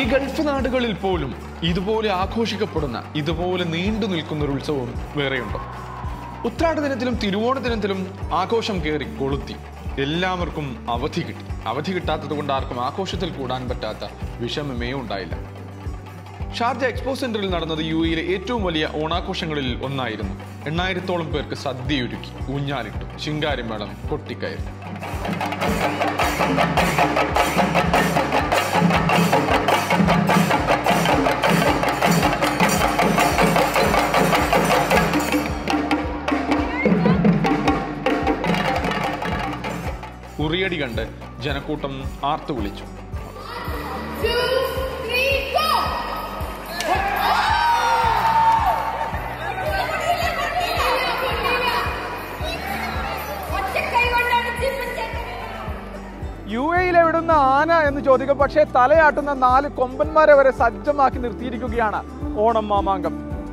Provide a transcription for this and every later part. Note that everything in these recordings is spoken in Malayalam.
ഗൾഫ് നാടുകളിൽ പോലും ഇതുപോലെ ആഘോഷിക്കപ്പെടുന്ന ഇതുപോലെ നീണ്ടു നിൽക്കുന്ന ഒരു ഉത്സവം വേറെയുണ്ടോ ഉത്രാട ദിനത്തിലും തിരുവോണ ദിനത്തിലും ആഘോഷം കയറി കൊളുത്തി എല്ലാവർക്കും അവധി കിട്ടി അവധി കിട്ടാത്തത് കൊണ്ട് ആർക്കും ആഘോഷത്തിൽ കൂടാൻ പറ്റാത്ത വിഷമമേ ഉണ്ടായില്ല ഷാർജ എക്സ്പോ സെന്ററിൽ നടന്നത് യു എയിലെ ഏറ്റവും വലിയ ഓണാഘോഷങ്ങളിൽ ഒന്നായിരുന്നു എണ്ണായിരത്തോളം പേർക്ക് സദ്യയൊരുക്കി ഊഞ്ഞാലിട്ടു ശിങ്കാരിമേളം കൊട്ടിക്കയറി ഉറിയടി കണ്ട് ജനക്കൂട്ടം ആർത്തു വിളിച്ചു two, three, go! ഒറ്റക്കൈ കൊണ്ടാണ് ചിമ്മച്ചൻ യു എയിൽ എവിടുന്ന ആന എന്ന് ചോദിക്കും പക്ഷേ തലയാട്ടുന്ന നാല് കൊമ്പന്മാരെ വരെ സജ്ജമാക്കി നിർത്തിയിരിക്കുകയാണ് ഓണം മാമാങ്കം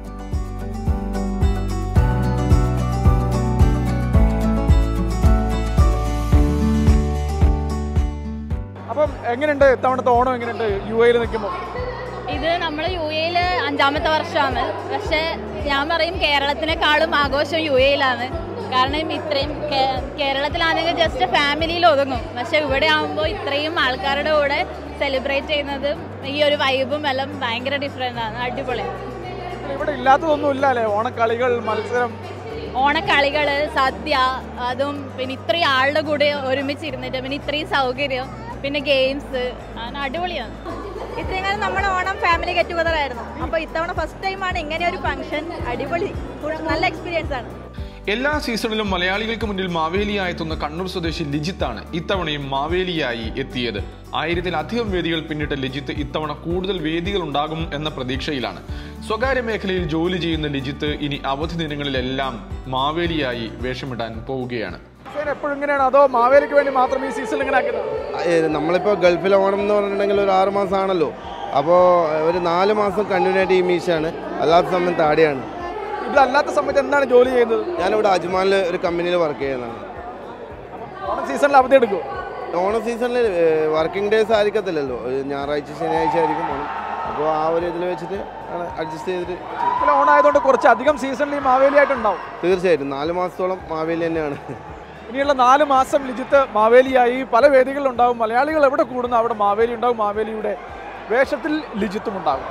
അപ്പം എങ്ങനെയുണ്ട് ഇത്തവണത്തെ ഓണം എങ്ങനെയുണ്ട് യു എയിൽ നിൽക്കുമ്പോൾ ഇത് നമ്മൾ യു എയിൽ അഞ്ചാമത്തെ വർഷമാണ് പക്ഷേ ഞാൻ പറയും കേരളത്തിനെക്കാളും ആഘോഷം യു എയിലാണ് കാരണം ഇത്രയും കേ- കേരളത്തിലാണെങ്കിൽ ജസ്റ്റ് ഫാമിലിയിൽ ഒതുങ്ങും പക്ഷെ ഇവിടെ ആകുമ്പോൾ ഇത്രയും ആൾക്കാരുടെ കൂടെ സെലിബ്രേറ്റ് ചെയ്യുന്നത് ഈ ഒരു വൈബും എല്ലാം ഭയങ്കര ഡിഫറെൻ്റ് ആണ് അടിപൊളിയാണ് ഇവിടെ ഇല്ലാത്തതൊന്നും ഇല്ല അല്ലേ ഓണക്കളികൾ മത്സരം ഓണക്കളികൾ സദ്യ അതും പിന്നെ ഇത്രയും ആളുടെ കൂടെ ഒരുമിച്ചിരുന്നിട്ട് പിന്നെ ഇത്രയും സൗകര്യം പിന്നെ ഗെയിംസ് അങ്ങനെ അടിപൊളിയാണ് ഇത്രയും കാലം നമ്മുടെ ഓണം ഫാമിലി ഗെറ്റ് ടുഗദർ ആയിരുന്നു അപ്പോൾ ഇത്തവണ ഫസ്റ്റ് ടൈമാണ് ഇങ്ങനെ ഒരു ഫംഗ്ഷൻ അടിപൊളി full നല്ല എക്സ്പീരിയൻസ് ആണ് എല്ലാ സീസണിലും മലയാളികൾക്ക് മുന്നിൽ മാവേലിയായി എത്തുന്ന കണ്ണൂർ സ്വദേശി ലിജിത്താണ് ഇത്തവണയും മാവേലിയായി എത്തിയത് ആയിരത്തിലധികം വേദികൾ പിന്നിട്ട ലിജിത്ത് ഇത്തവണ കൂടുതൽ വേദികൾ ഉണ്ടാകും എന്ന പ്രതീക്ഷയിലാണ് സ്വകാര്യ മേഖലയിൽ ജോലി ചെയ്യുന്ന ലിജിത്ത് ഇനി അവധി ദിനങ്ങളിലെല്ലാം മാവേലിയായി വേഷമിടാൻ പോവുകയാണ് എപ്പോഴും ഇങ്ങനെയാണ് അതോ മാവേലിക്ക് വേണ്ടി മാത്രം ഈ സീസൺ ഇങ്ങനെ ആക്കുന്നത് ഏ, നമ്മളിപ്പോൾ ഗൾഫിൽ ഓണം എന്ന് പറഞ്ഞിട്ടുണ്ടെങ്കിൽ ഒരു ആറ് മാസമാണല്ലോ അപ്പോൾ ഒരു നാല് മാസം കണ്ടിന്യൂ ആയിട്ട് ഈ മീശയാണ് അല്ലാത്ത സമയം താടിയാണ് ഇതല്ലാത്ത സമയത്ത് എന്താണ് ജോലി ചെയ്യുന്നത് ഞാനിവിടെ അജ്മാനിൽ ഒരു കമ്പനിയിൽ വർക്ക് ചെയ്യുന്നതാണ് ഓണം സീസണിൽ അവധി എടുക്കും ഓണം സീസണിൽ വർക്കിംഗ് ഡേയ്സ് ആയിരിക്കത്തില്ലല്ലോ ഒരു ഞായറാഴ്ച ശനിയാഴ്ച ആയിരിക്കും ഓണം അപ്പോൾ ആ ഒരു ഇതിൽ വെച്ചിട്ട് അഡ്ജസ്റ്റ് ചെയ്തിട്ട് ചെയ്യും. ഇപ്പോൾ ഓണായതുകൊണ്ട് കുറച്ച് അധികം സീസണിൽ ഈ മാവേലിയായിട്ടുണ്ടാവും തീർച്ചയായിട്ടും നാല് മാസത്തോളം മാവേലി തന്നെയാണ് ഇനിയുള്ള നാല് മാസം ലിജിത്ത് മാവേലിയായി പല വേദികളിലുണ്ടാവും മലയാളികൾ എവിടെ കൂടുന്നു അവിടെ മാവേലി ഉണ്ടാവും മാവേലിയുടെ വേഷത്തിൽ ലിജിത്തും ഉണ്ടാകും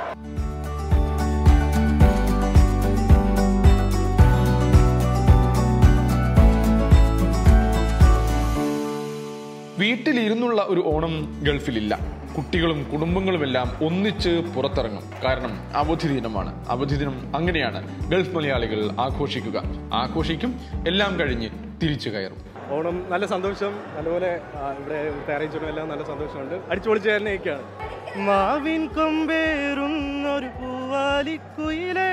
വീട്ടിലിരുന്നുള്ള ഒരു ഓണം ഗൾഫിലില്ല കുട്ടികളും കുടുംബങ്ങളുമെല്ലാം ഒന്നിച്ച് പുറത്തിറങ്ങും കാരണം അവധി ദിനമാണ് അവധി ദിനം അങ്ങനെയാണ് ഗൾഫ് മലയാളികൾ ആഘോഷിക്കുക ആഘോഷിക്കും എല്ലാം കഴിഞ്ഞ് തിരിച്ചു കയറും ഓണം നല്ല സന്തോഷം നല്ലപോലെ ആ, ഇവിടെ തയ്യാറിച്ചും എല്ലാം നല്ല സന്തോഷമുണ്ട് അടിച്ചു പൊളിച്ച് തന്നെ നിൽക്കുകയാണ് മാവിൻ കൊമ്പേറുന്നൊരു പൂവാലിക്കുയിലേ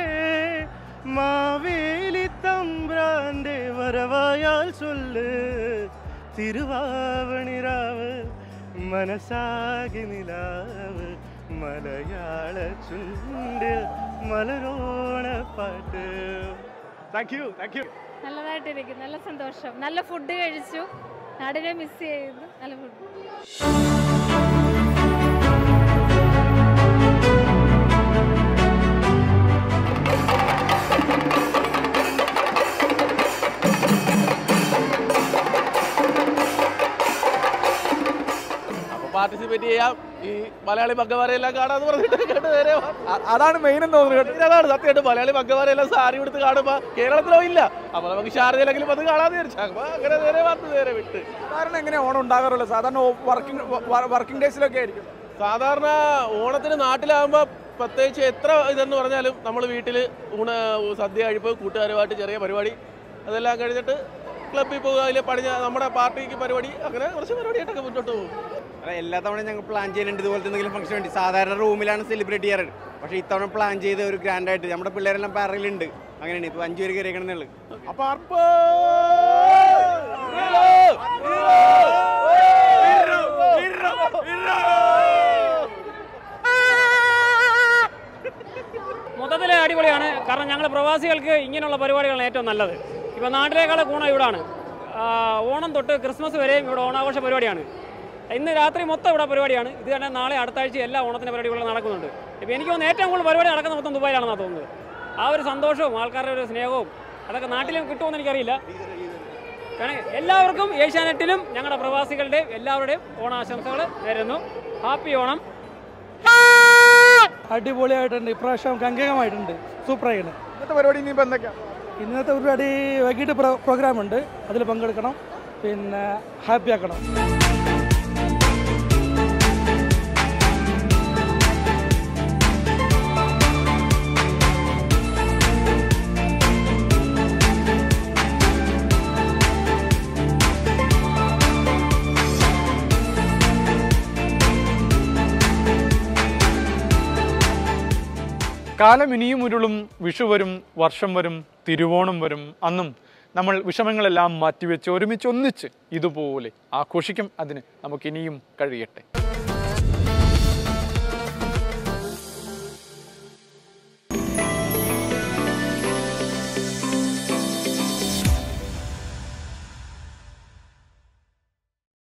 മാവേലി തമ്പ്രാന്റെ വരവായാൽ ചൊല്ല് തിരുവാവണിരാവ് മനസ്സാകി നിലാവ് മലയാള ചുണ്ടിൽ മലരോണ പാട്ട് താങ്ക് യു താങ്ക് യു നല്ലതായിട്ടിരിക്കും നല്ല സന്തോഷം നല്ല ഫുഡ് കഴിച്ചു നാടിനെ മിസ് ചെയ്യുന്നു നല്ല ഫുഡ് അപ്പൊ പാർട്ടിസിപ്പേറ്റ് ചെയ്യാം ഈ മലയാളി മക്കന്മാരെല്ലാം കാണാന്ന് പറഞ്ഞിട്ട് കേട്ട് നേരെ വാ. അ- അതാണ് മെയിൻ എന്ന് തോന്നുന്നു കേട്ടോ ഇതാണ് സത്യമായിട്ട് മലയാളി മക്കന്മാരെല്ലാം സാരി എടുത്ത് കാണുമ്പോ കേരളത്തിലോ ഇല്ല അപ്പൊ നമുക്ക് ഷാർജയിലെങ്കിലും അത് കാണാന്ന് വിചാരിച്ചു അപ്പൊ അങ്ങനെ നേരെ വന്ന് നേരെ വിട്ട് സാധാരണ എങ്ങനെയാണ് ഓണം ഉണ്ടാകാറുള്ളത് സാധാരണ വർക്കിംഗ് വർക്കിംഗ് ഡേയ്സിലൊക്കെ ആയിരിക്കും സാധാരണ ഓണത്തിന് നാട്ടിലാകുമ്പോ പ്രത്യേകിച്ച് എത്ര ഇതെന്ന് പറഞ്ഞാലും നമ്മൾ വീട്ടിൽ ഊണ സദ്യ കഴിപ്പ് കൂട്ടുകാരുമായിട്ട് ചെറിയ പരിപാടി അതെല്ലാം കഴിഞ്ഞിട്ട് ക്ലബ്ബിൽ പോകുക അതിൽ പണി നമ്മുടെ പാർട്ടിക്ക് പരിപാടി അങ്ങനെ കുറച്ച് പരിപാടിയായിട്ടൊക്കെ മുന്നോട്ട് പോകും അല്ല, എല്ലാ തവണ ഞങ്ങൾ പ്ലാൻ ചെയ്യുന്നുണ്ട് ഇതുപോലത്തെ എന്തെങ്കിലും ഫംഗ്ഷൻ വേണ്ടി സാധാരണ റൂമിലാണ് സെലിബ്രേറ്റ് ചെയ്യാറ് പക്ഷേ ഇത്തവണ പ്ലാൻ ചെയ്ത് ഒരു ഗ്രാൻഡ് ആയിട്ട് നമ്മുടെ പിള്ളേരെല്ലാം പാരലുണ്ട് അങ്ങനെയാണ് ഇപ്പൊ അഞ്ചു പേര് കയറിയേക്കണെന്നുള്ളു അപ്പൊ അർപ്പ മൊത്തത്തിൽ അടിപൊളിയാണ് കാരണം ഞങ്ങൾ പ്രവാസികൾക്ക് ഇങ്ങനെയുള്ള പരിപാടികളാണ് ഏറ്റവും നല്ലത് ഇപ്പോൾ നാട്ടിലേക്കാളെ ഗുണം ഇവിടാണ് ആ, ഓണം തൊട്ട് ക്രിസ്മസ് വരെയും ഇവിടെ ഓണാഘോഷ പരിപാടിയാണ് ഇന്ന് രാത്രി മൊത്തം ഇവിടെ പരിപാടിയാണ് ഇത് തന്നെ നാളെ അടുത്ത ആഴ്ച എല്ലാ ഓണത്തിൻ്റെ പരിപാടികളും നടക്കുന്നുണ്ട് ഇപ്പോൾ എനിക്ക് തോന്നുന്നു ഏറ്റവും കൂടുതൽ പരിപാടി നടക്കുന്ന മൊത്തം ദുബായിലാണെന്നാണ് തോന്നുന്നത് ആ ഒരു സന്തോഷവും ആൾക്കാരുടെ ഒരു സ്നേഹവും അതൊക്കെ നാട്ടിലും കിട്ടുമെന്ന് എനിക്കറിയില്ല കാരണം എല്ലാവർക്കും ഏഷ്യാനെറ്റിലും ഞങ്ങളുടെ പ്രവാസികളുടെയും എല്ലാവരുടെയും ഓണാശംസകൾ നേരുന്നു ഹാപ്പി ഓണം അടിപൊളിയായിട്ടുണ്ട് ഇപ്രാവശ്യം ഗംഗകമായിട്ടുണ്ട് സൂപ്പറായിട്ടുണ്ട് ഇന്നത്തെ പരിപാടി ഇനിയിപ്പോൾ എന്തൊക്കെയാണ് ഇന്നത്തെ പരിപാടി വൈകിട്ട് പ്രോ പ്രോഗ്രാം ഉണ്ട് അതിൽ പങ്കെടുക്കണം പിന്നെ ഹാപ്പി ആക്കണം കാലം ഇനിയും ഉരുളും വിഷു വരും വർഷം വരും തിരുവോണം വരും അന്നും നമ്മൾ വിഷമങ്ങളെല്ലാം മാറ്റിവെച്ച് ഒരുമിച്ച് ഒന്നിച്ച് ഇതുപോലെ ആഘോഷിക്കും അതിന് നമുക്കിനിയും കഴിയട്ടെ